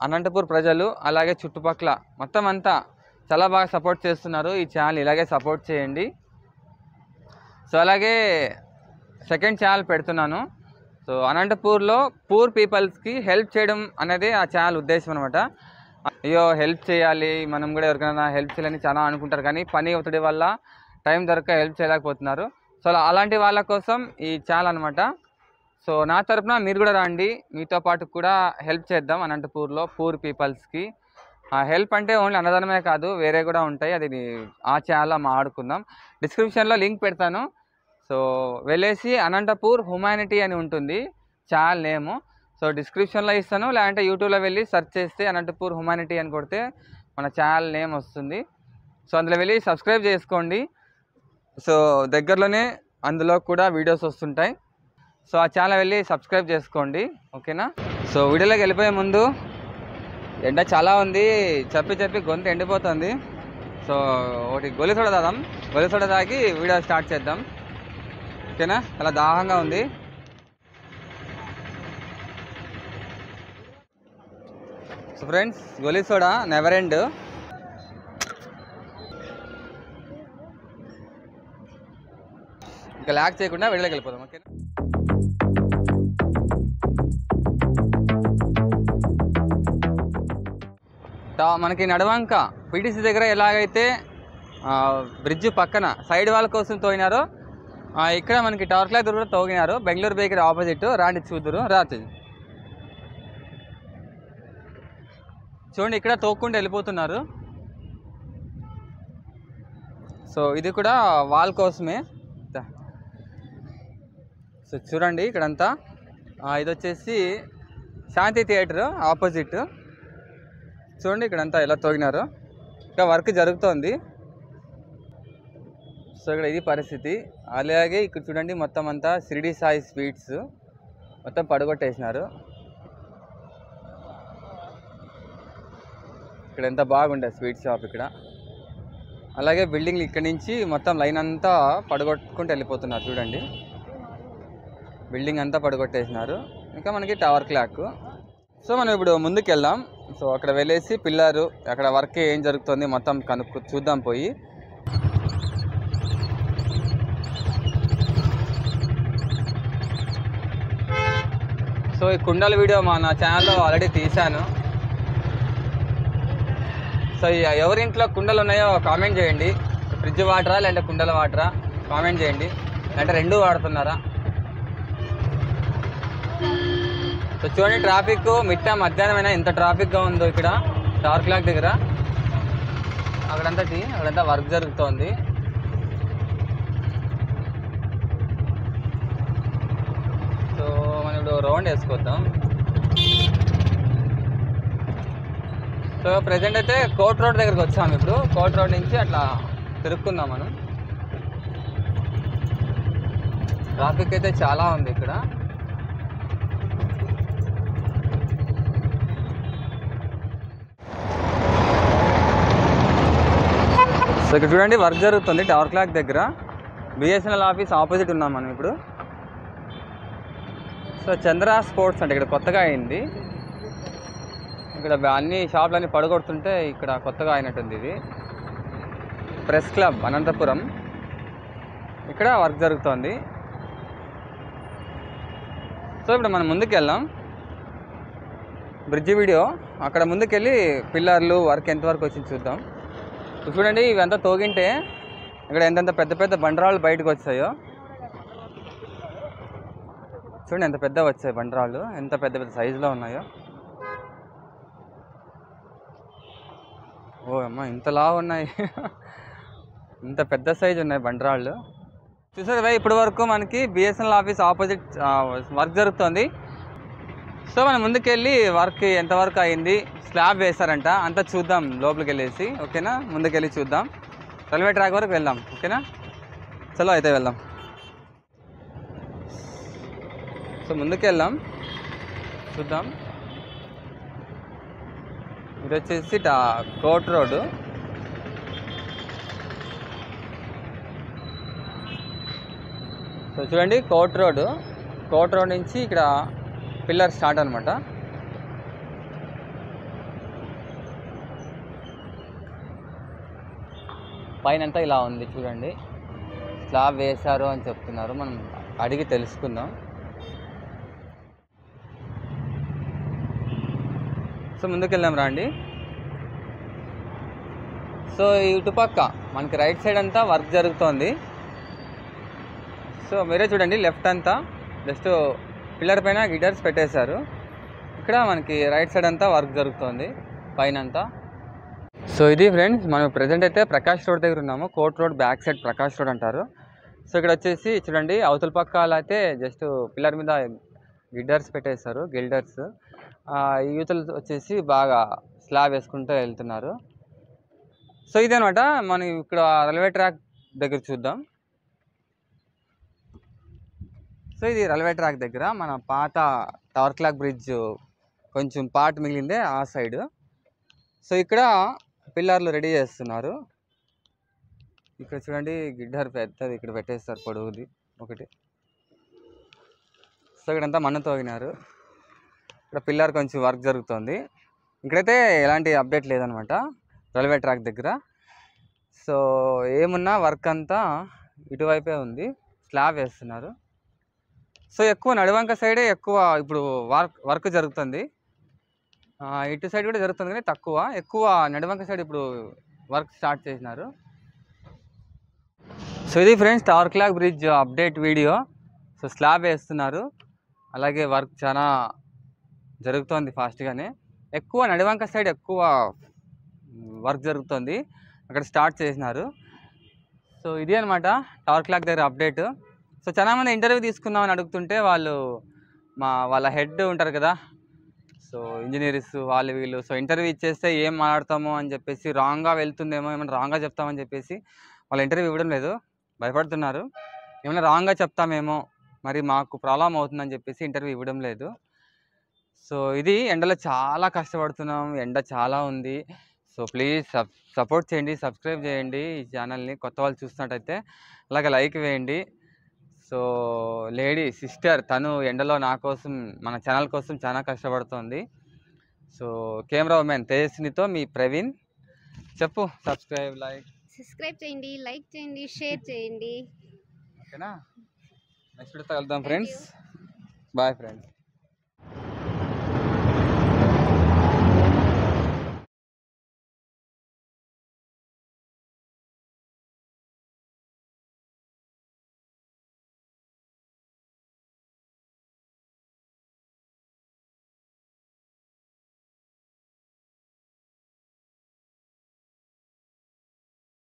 అనంతపూర్ ప్రజలు అలాగే చుట్టుపక్కల మొత్తం అంతా చాలా బాగా సపోర్ట్ చేస్తున్నారు ఈ ఛానల్ ఇలాగే సపోర్ట్ చేయండి సో అలాగే సెకండ్ ఛానల్ పెడుతున్నాను సో అనంతపూర్లో పూర్ పీపుల్స్కి హెల్ప్ చేయడం అనేది ఆ ఛానల్ ఉద్దేశం అనమాట అయ్యో హెల్ప్ చేయాలి మనం కూడా ఎవరికైనా హెల్ప్ చేయాలని చాలా అనుకుంటారు కానీ పని ఒత్తిడి వల్ల టైం దొరక హెల్ప్ చేయలేకపోతున్నారు సో అలా- అలాంటి వాళ్ళ కోసం ఈ ఛానల్ అనమాట సో నా తరపున మీరు కూడా రండి మీతో పాటు కూడా హెల్ప్ చేద్దాం అనంతపూర్లో పూర్ పీపుల్స్కి హెల్ప్ అంటే ఓన్లీ అన్నదానమే కాదు వేరే కూడా ఉంటాయి అది ఆ ఛానల్లో మాట్లాడుకుందాం డిస్క్రిప్షన్లో లింక్ పెడతాను సో వెళ్ళేసి అనంతపూర్ హ్యుమానిటీ అని ఉంటుంది ఛానల్ నేము సో డిస్క్రిప్షన్లో ఇస్తాను లేదంటే యూట్యూబ్లో వెళ్ళి సెర్చ్ చేస్తే అనంతపూర్ హ్యుమానిటీ అని కొడితే మన ఛానల్ నేమ్ వస్తుంది సో అందులో వెళ్ళి సబ్స్క్రైబ్ చేసుకోండి సో దగ్గరలోనే అందులో కూడా వీడియోస్ వస్తుంటాయి సో ఆ ఛానల్ వెళ్ళి సబ్స్క్రైబ్ చేసుకోండి ఓకేనా సో వీడియోలోకి వెళ్ళిపోయే ముందు ఎండ చాలా ఉంది చెప్పి చెప్పి గొంతు ఎండిపోతుంది సో ఒకటి గొలి సోడా తాదాం గొలి సోడా తాగి వీడియో స్టార్ట్ చేద్దాం ఓకేనా చాలా దాహంగా ఉంది so friends goli soda never end ఇంకా ల్యాక్ చేయకుండా వీడియోలోకి వెళ్ళిపోదాం ఓకేనా తా- మనకి నడవంక పీటీసీ దగ్గర ఎలాగైతే బ్రిడ్జ్ పక్కన సైడ్ వాళ్ళ కోసం తోగినారో ఆ, ఇక్కడ మనకి టవర్ క్లాక్ దగ్గర కూడా తోగినారు బెంగళూరు బేకరీ ఆపోజిట్ రాండి చూదురు రాత్రి చూడండి ఇక్కడ తోక్కుంటూ వెళ్ళిపోతున్నారు సో ఇది కూడా వాల్ కోసమే దా. సో చూడండి ఇక్కడంతా ఆ, ఇది వచ్చేసి శాంతి థియేటర్ ఆపోజిట్ చూడండి ఇక్కడంతా ఎలా తోగినారు ఇంకా వర్క్ జరుగుతోంది సో ఇక్కడ ఇది పరిస్థితి అలాగే ఇక్కడ చూడండి మొత్తం అంతా షిరిడి సాయి స్వీట్స్ మొత్తం పడగొట్టేసినారు ఇక్కడ ఎంత బాగుండే స్వీట్ షాప్ ఇక్కడ అలాగే బిల్డింగ్లు ఇక్కడ నుంచి మొత్తం లైన్ అంతా పడగొట్టుకుంటూ వెళ్ళిపోతున్నారు చూడండి బిల్డింగ్ అంతా పడగొట్టేసినారు ఇంకా మనకి టవర్ క్లాక్ సో మనం ఇప్పుడు ముందుకు వెళ్దాం సో అక్కడ వెళ్ళేసి పిల్లరు అక్కడ వర్క్ ఏం జరుగుతుంది మొత్తం కనుక్కు చూద్దాం పోయి సో ఈ కుండల వీడియో మా నా ఛానల్లో ఆల్రెడీ తీశాను సో ఈ ఎవరింట్లో కుండలు ఉన్నాయో కామెంట్ చేయండి ఫ్రిడ్జ్ వాటరా లేదంటే కుండల వాటరా కామెంట్ చేయండి అంటే రెండు వాడుతున్నారా సో చూడండి ట్రాఫిక్ మిట్ట మధ్యాహ్నం అయినా ఎంత ట్రాఫిక్గా ఉందో ఇక్కడ టవర్ క్లాక్ దగ్గర అక్కడంతా టీ అక్కడంతా వర్క్ జరుగుతోంది సో మనం ఇప్పుడు రౌండ్ వేసుకొద్దాం సో ప్రజెంట్ అయితే కోట్ రోడ్ దగ్గరికి వచ్చాము ఇప్పుడు కోట్ రోడ్ నుంచి అట్లా తిరుక్కుందాం మనం ట్రాఫిక్ అయితే చాలా ఉంది ఇక్కడ సో ఇక్కడ చూడండి వర్క్ జరుగుతుంది టవర్ క్లాక్ దగ్గర బిఎస్ఎన్ఎల్ ఆఫీస్ ఆపోజిట్ ఉన్నాం మనం ఇప్పుడు సో చంద్ర స్పోర్ట్స్ అంటే ఇక్కడ కొత్తగా అయింది ఇక్కడ అన్ని షాపులన్నీ పడగొడుతుంటే ఇక్కడ కొత్తగా అయినట్టుంది ఇది ప్రెస్ క్లబ్ అనంతపురం ఇక్కడ వర్క్ జరుగుతోంది సో ఇప్పుడు మనం ముందుకు వెళ్దాం బ్రిడ్జ్ వీడియో అక్కడ ముందుకెళ్ళి పిల్లర్లు వర్క్ ఎంతవరకు వచ్చింది చూద్దాం ఇప్పుడు చూడండి ఇవంతా తోగింటే ఇక్కడ ఎంతెంత పెద్ద పెద్ద బండరాళ్ళు బయటకు వచ్చాయో చూడండి ఎంత పెద్ద వచ్చాయి బండరాళ్ళు ఎంత పెద్ద పెద్ద సైజులో ఉన్నాయో ఓ అమ్మ ఇంతలా ఉన్నాయి ఇంత పెద్ద సైజు ఉన్నాయి బండరాళ్ళు చూసారు కదా ఇప్పటి వరకు మనకి బిఎస్ఎన్ఎల్ ఆఫీస్ ఆపోజిట్ వర్క్ జరుగుతుంది సో మనం ముందుకెళ్ళి వర్క్ ఎంతవరకు అయింది స్లాబ్ వేశారంట అంతా చూద్దాం లోపలికి వెళ్ళేసి ఓకేనా ముందుకెళ్ళి చూద్దాం రైల్వే ట్రాక్ వరకు వెళ్దాం ఓకేనా చలో అయితే వెళ్దాం సో ముందుకెళ్దాం చూద్దాం ఇది వచ్చేసి టా కోట్ రోడ్డు సో చూడండి కోట్ రోడ్డు కోట్ రోడ్ నుంచి ఇక్కడ పిల్లర్ స్టార్ట్ అనమాట పైన అంతా ఇలా ఉంది చూడండి స్లాబ్ వేశారు అని చెప్తున్నారు మనం అడిగి తెలుసుకుందాం సో ముందుకు వెళ్దాం రండి సో ఈ ఇటుపక్క మనకి రైట్ సైడ్ అంతా వర్క్ జరుగుతోంది సో మీరే చూడండి లెఫ్ట్ అంతా జస్ట్ పిల్లర్ పైన గిటర్స్ పెట్టేశారు ఇక్కడ మనకి రైట్ సైడ్ అంతా వర్క్ జరుగుతోంది పైన అంతా సో ఇది ఫ్రెండ్స్ మనం ప్రజెంట్ అయితే ప్రకాష్ రోడ్ దగ్గర ఉన్నాము court road back side Prakash road అంటారు సో ఇక్కడ వచ్చేసి చూడండి అవతల పక్క అయితే జస్ట్ పిల్లర్ మీద గిడ్డర్స్ పెట్టేశారు గిల్డర్స్ యూతలు వచ్చేసి బాగా స్లాబ్ వేసుకుంటూ వెళ్తున్నారు సో ఇదనమాట మనం ఇక్కడ రైల్వే ట్రాక్ దగ్గర చూద్దాం సో ఇది రైల్వే ట్రాక్ దగ్గర మన పాత టవర్ క్లాక్ బ్రిడ్జ్ కొంచెం పార్ట్ మిగిలిందే ఆ సైడ్ సో ఇక్కడ పిల్లర్లు రెడీ చేస్తున్నారు ఇక్కడ చూడండి గిడ్డర్ పెద్దది ఇక్కడ పెట్టేస్తారు పొడవుది ఒకటి సో ఇక్కడంతా మన్ను తోగినారు ఇక్కడ పిల్లర్ కొంచెం వర్క్ జరుగుతుంది ఇక్కడైతే ఎలాంటి అప్డేట్ లేదనమాట రైల్వే ట్రాక్ దగ్గర సో ఏమున్నా వర్క్ అంతా ఇటువైపే ఉంది స్లాబ్ వేస్తున్నారు సో ఎక్కువ నడివంక సైడే ఎక్కువ ఇప్పుడు వర్క్ వర్క్ జరుగుతుంది ఆ, ఇటు సైడ్ కూడా జరుగుతుంది కానీ తక్కువ ఎక్కువ నడివంక సైడ్ ఇప్పుడు వర్క్ స్టార్ట్ చేసినారు సో ఇది friends tower clock bridge update video so slab వేస్తున్నారు అలాగే వర్క్ చాలా జరుగుతోంది ఫాస్ట్గానే ఎక్కువ నడివంక సైడ్ ఎక్కువ వర్క్ జరుగుతుంది అక్కడ స్టార్ట్ చేసినారు సో ఇది అనమాట టవర్ క్లాక్ దగ్గర అప్డేట్ సో చాలామంది ఇంటర్వ్యూ తీసుకుందామని అడుగుతుంటే వాళ్ళు మా వాళ్ళ హెడ్ ఉంటారు కదా సో ఇంజనీర్స్ వాళ్ళు వీళ్ళు సో ఇంటర్వ్యూ ఇచ్చేస్తే ఏం మాట్లాడతామో అని చెప్పేసి రాంగ్గా వెళ్తుందేమో ఏమైనా రాంగ్గా చెప్తామని చెప్పేసి వాళ్ళు ఇంటర్వ్యూ ఇవ్వడం లేదు భయపడుతున్నారు ఏమైనా రాంగ్గా చెప్తామేమో మరి మాకు ప్రాబ్లం అవుతుందని చెప్పేసి ఇంటర్వ్యూ ఇవ్వడం లేదు సో ఇది ఎండలో చాలా కష్టపడుతున్నాం ఎండ చాలా ఉంది సో ప్లీజ్ సబ్ సపోర్ట్ చేయండి సబ్స్క్రైబ్ చేయండి ఈ ఛానల్ని కొత్త వాళ్ళు చూస్తున్నట్టయితే అలాగే లైక్ వేయండి సో లేడీ సిస్టర్ తను ఎండలో నా కోసం మన ఛానల్ కోసం చాలా కష్టపడుతోంది సో కెమెరా ఉమెన్ తేజస్వినితో మీ ప్రవీణ్ చెప్పు సబ్స్క్రైబ్ లైక్ సబ్స్క్రైబ్ చేయండి లైక్ చేయండి షేర్ చేయండి ఓకేనా నెక్స్ట్ వెళ్దాం ఫ్రెండ్స్ బాయ్ ఫ్రెండ్స్